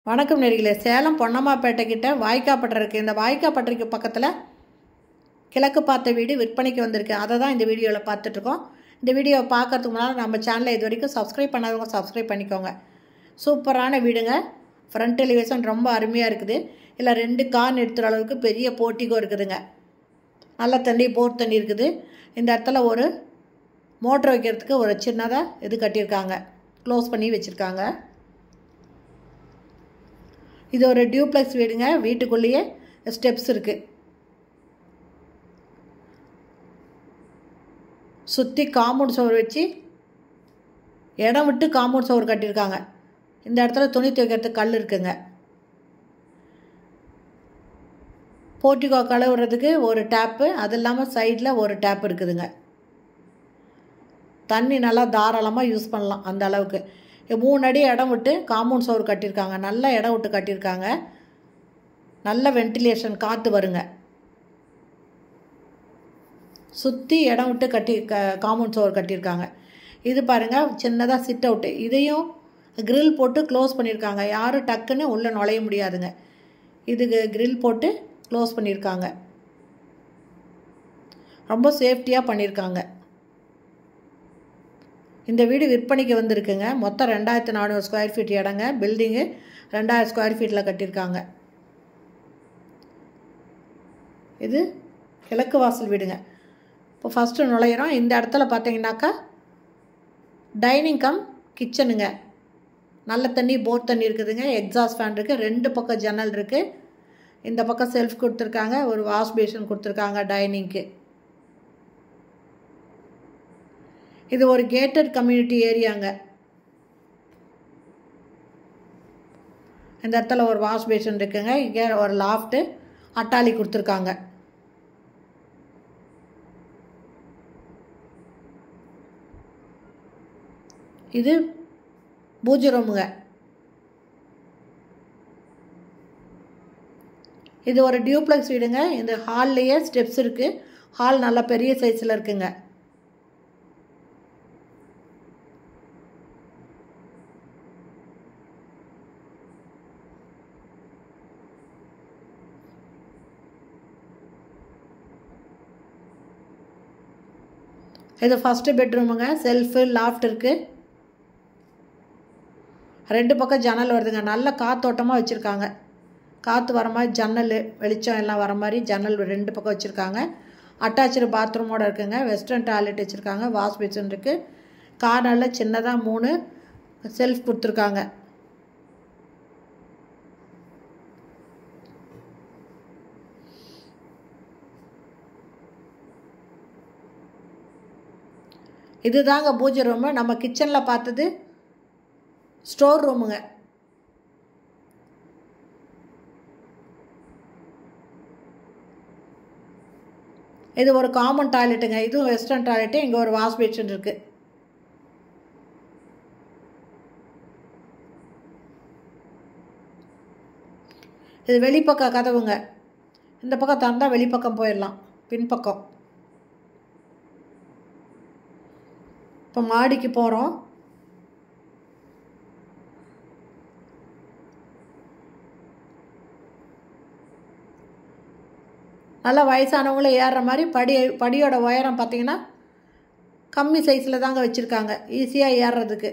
வணக்கம் நேர்களே சேலம் பொன்னம்மாப்பேட்டை கிட்ட வாய்க்காப்பட்டை இருக்குது இந்த வாய்க்காப்பட்டறைக்கு பக்கத்தில் கிழக்கு பார்த்த வீடு விற்பனைக்கு வந்திருக்கு அதை தான் இந்த வீடியோவில் பார்த்துட்ருக்கோம் இந்த வீடியோவை பார்க்கறதுக்கு முன்னால் நம்ம சேனலை இது வரைக்கும் சப்ஸ்கிரைப் பண்ணாதவங்க சப்ஸ்கிரைப் பண்ணிக்கோங்க சூப்பரான வீடுங்க ஃப்ரண்ட் எலிவேஷன் ரொம்ப அருமையாக இருக்குது இல்லை ரெண்டு கார் நிறுத்துகிற அளவுக்கு பெரிய போர்ட்டிகோ இருக்குதுங்க நல்ல தண்ணி போர் தண்ணி இருக்குது இந்த இடத்துல ஒரு மோட்டர் வைக்கிறதுக்கு ஒரு சின்னதாக இது கட்டியிருக்காங்க க்ளோஸ் பண்ணி வச்சுருக்காங்க இது ஒரு டியூப்ளெக்ஸ் வீடுங்க வீட்டுக்குள்ளேயே ஸ்டெப்ஸ் இருக்குது சுற்றி காம்பவுண்ட் சோறு வச்சு இடம் விட்டு காம்பவுண்ட் சோறு கட்டியிருக்காங்க இந்த இடத்துல துணி துவைக்கிறதுக்கு கல் இருக்குங்க போர்ட்டிகோ கழுவுறதுக்கு ஒரு டேப்பு அது இல்லாமல் சைடில் ஒரு டேப் இருக்குதுங்க தண்ணி நல்லா தாராளமாக யூஸ் பண்ணலாம் அந்த அளவுக்கு மூணு அடி இடம் விட்டு காம்பவுண்ட் சோறு கட்டியிருக்காங்க நல்ல இடம் விட்டு கட்டியிருக்காங்க நல்ல வென்டிலேஷன் காற்று வருங்க சுற்றி இடம் விட்டு கட்டி க காம்பவுண்ட் சோறு கட்டியிருக்காங்க இது பாருங்கள் சின்னதாக சிட் அவுட்டு இதையும் கிரில் போட்டு க்ளோஸ் பண்ணியிருக்காங்க யாரும் டக்குன்னு உள்ளே நுழைய முடியாதுங்க இதுக்கு கிரில் போட்டு க்ளோஸ் பண்ணியிருக்காங்க ரொம்ப சேஃப்டியாக பண்ணியிருக்காங்க இந்த வீடு விற்பனைக்கு வந்திருக்குங்க மொத்தம் ரெண்டாயிரத்து நானூறு ஸ்கொயர் ஃபீட் இடங்க பில்டிங்கு ரெண்டாயிரம் ஸ்கொயர் ஃபீட்டில் கட்டியிருக்காங்க இது கிழக்கு வாசல் வீடுங்க இப்போ ஃபஸ்ட்டு நுழையிறோம் இந்த இடத்துல பார்த்தீங்கன்னாக்கா டைனிங் கம் கிச்சனுங்க நல்ல தண்ணி போர் தண்ணி இருக்குதுங்க எக்ஸாஸ்ட் ஃபேன் இருக்குது ரெண்டு பக்கம் ஜன்னல் இருக்குது இந்த பக்கம் செல்ஃப் கொடுத்துருக்காங்க ஒரு வாஷ் பேஷன் கொடுத்துருக்காங்க டைனிங்க்கு இது ஒரு கேட்டட் கம்யூனிட்டி ஏரியாங்க இந்த இடத்துல ஒரு வாஷ் பேஷன் இருக்குங்க இங்கே ஒரு லாஃப்ட்டு அட்டாளி கொடுத்துருக்காங்க இது பூஜை ரூமுங்க இது ஒரு டியூப்ளெக்ஸ் வீடுங்க இந்த ஹால்லையே ஸ்டெப்ஸ் இருக்குது ஹால் நல்லா பெரிய சைஸில் இருக்குங்க இது ஃபஸ்ட்டு பெட்ரூமுங்க செல்ஃபு லாஃப்ட் இருக்குது ரெண்டு பக்கம் ஜன்னல் வருதுங்க நல்ல காத்தோட்டமாக வச்சுருக்காங்க காற்று வர மாதிரி ஜன்னல் வெளிச்சம் எல்லாம் வர மாதிரி ஜன்னல் ரெண்டு பக்கம் வச்சுருக்காங்க அட்டாச்சு பாத்ரூமோடு இருக்குங்க வெஸ்டர்ன் டாய்லெட் வச்சுருக்காங்க வாஷ் பேஷன் இருக்குது கார்னரில் சின்னதாக மூணு செல்ஃப் கொடுத்துருக்காங்க இதுதாங்க பூஜை ரூமு நம்ம கிச்சனில் பார்த்தது ஸ்டோர் ரூமுங்க இது ஒரு காமன் டாய்லெட்டுங்க இதுவும் வெஸ்டர்ன் டாய்லெட்டு இங்கே ஒரு வாஷ் பேஷன் இருக்குது இது வெளிப்பக்க கதவுங்க இந்த பக்கம் தந்தால் வெளிப்பக்கம் போயிடலாம் பின்பக்கம் இப்போ மாடிக்கு போகிறோம் நல்லா வயசானவங்களும் ஏறுற மாதிரி படி படியோட உயரம் பார்த்திங்கன்னா கம்மி சைஸில் தாங்க வச்சுருக்காங்க ஈஸியாக ஏறுறதுக்கு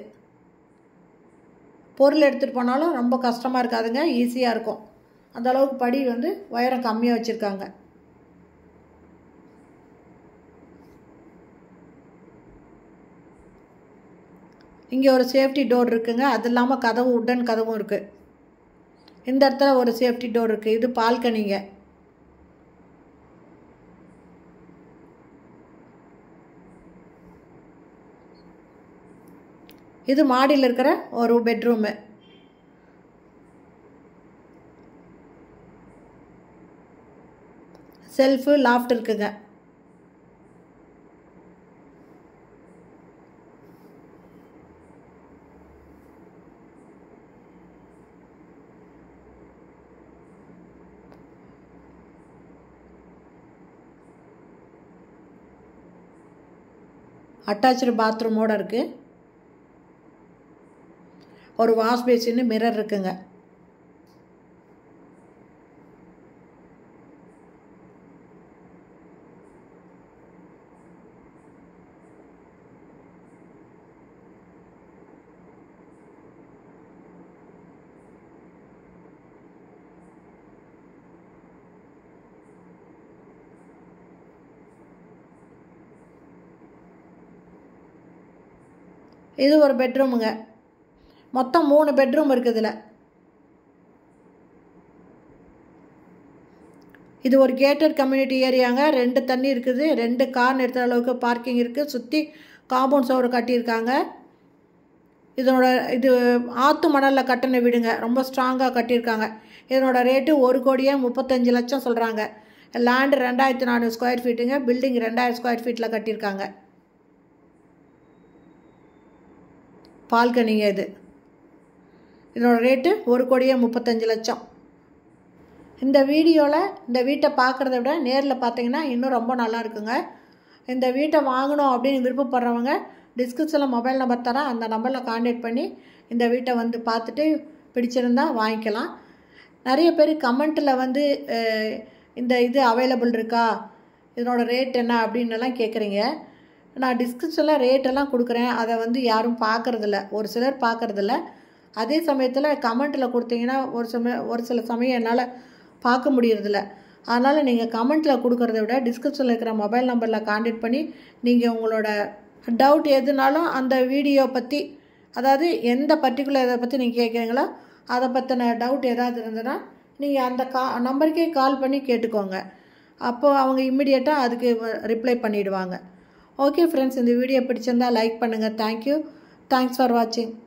பொருள் எடுத்துகிட்டு போனாலும் ரொம்ப கஷ்டமாக இருக்காதுங்க ஈஸியாக இருக்கும் அந்த அளவுக்கு படி வந்து உயரம் கம்மியாக வச்சுருக்காங்க இங்கே ஒரு சேஃப்டி டோர் இருக்குங்க அது இல்லாமல் கதவு உட்டன் கதவும் இருக்குது இந்த இடத்துல ஒரு சேஃப்டி டோர் இருக்குது இது பால்கனிங்க இது மாடியில் இருக்கிற ஒரு பெட்ரூமு செல்ஃபு லாஃப்ட் இருக்குங்க அட்டாச்சு பாத்ரூமோடு இருக்குது ஒரு வாஷ் பேசின்னு மிரர் இருக்குங்க இது ஒரு பெட்ரூமுங்க மொத்தம் மூணு பெட்ரூம் இருக்குது இதில் இது ஒரு கேட்டட் கம்யூனிட்டி ஏரியாங்க ரெண்டு தண்ணி இருக்குது ரெண்டு கார் நிறுத்துற அளவுக்கு பார்க்கிங் இருக்குது சுற்றி காம்பவுண்ட் சோறு கட்டியிருக்காங்க இதனோட இது ஆற்று மணலில் கட்டின வீடுங்க ரொம்ப ஸ்ட்ராங்காக கட்டியிருக்காங்க இதனோட ரேட்டு ஒரு கோடியே முப்பத்தஞ்சு லட்சம் சொல்கிறாங்க லேண்டு ரெண்டாயிரத்தி நானூறு ஸ்கொயர் ஃபீட்டுங்க பில்டிங் ரெண்டாயிரம் ஸ்கொயர் ஃபீட்டில் கட்டியிருக்காங்க பால்கனிங்க இது இதனோட ரேட்டு ஒரு கோடியே முப்பத்தஞ்சு லட்சம் இந்த வீடியோவில் இந்த வீட்டை பார்க்குறத விட நேரில் பார்த்தீங்கன்னா இன்னும் ரொம்ப நல்லா இருக்குங்க இந்த வீட்டை வாங்கணும் அப்படின்னு விருப்பப்படுறவங்க டிஸ்கிரிப்ஷனில் மொபைல் நம்பர் தரேன் அந்த நம்பரில் காண்டாக்ட் பண்ணி இந்த வீட்டை வந்து பார்த்துட்டு பிடிச்சிருந்தா வாங்கிக்கலாம் நிறைய பேர் கமெண்ட்டில் வந்து அஹ், இந்த இது அவைலபிள் இருக்கா இதனோட ரேட் என்ன அப்படின்னு எல்லாம் கேட்குறீங்க நான் டிஸ்கிரிப்ஷனில் ரேட்டெல்லாம் கொடுக்குறேன் அதை வந்து யாரும் பார்க்குறதில்ல ஒரு சிலர் பார்க்குறதில்ல அதே சமயத்தில் கமெண்ட்டில் கொடுத்தீங்கன்னா ஒரு சமயம் ஒரு சில சமயம் என்னால் பார்க்க முடியறதில்ல அதனால் நீங்கள் கமெண்ட்டில் கொடுக்குறத விட டிஸ்கிரிப்ஷனில் இருக்கிற மொபைல் நம்பரில் காண்டாக்ட் பண்ணி நீங்கள் உங்களோட டவுட் எதுனாலும் அந்த வீடியோ பற்றி அதாவது எந்த பர்டிகுலர் இதை பற்றி நீங்கள் கேட்குறீங்களோ அதை பற்றின டவுட் ஏதாவது இருந்ததுன்னா நீங்கள் அந்த கா நம்பருக்கே கால் பண்ணி கேட்டுக்கோங்க அப்போது அவங்க இம்மிடியேட்டாக அதுக்கு ரிப்ளை பண்ணிவிடுவாங்க ஓகே ஃப்ரெண்ட்ஸ் இந்த வீடியோ பிடிச்சிருந்தா லைக் பண்ணுங்கள் தேங்க்யூ தேங்க்ஸ் ஃபார் வாட்சிங்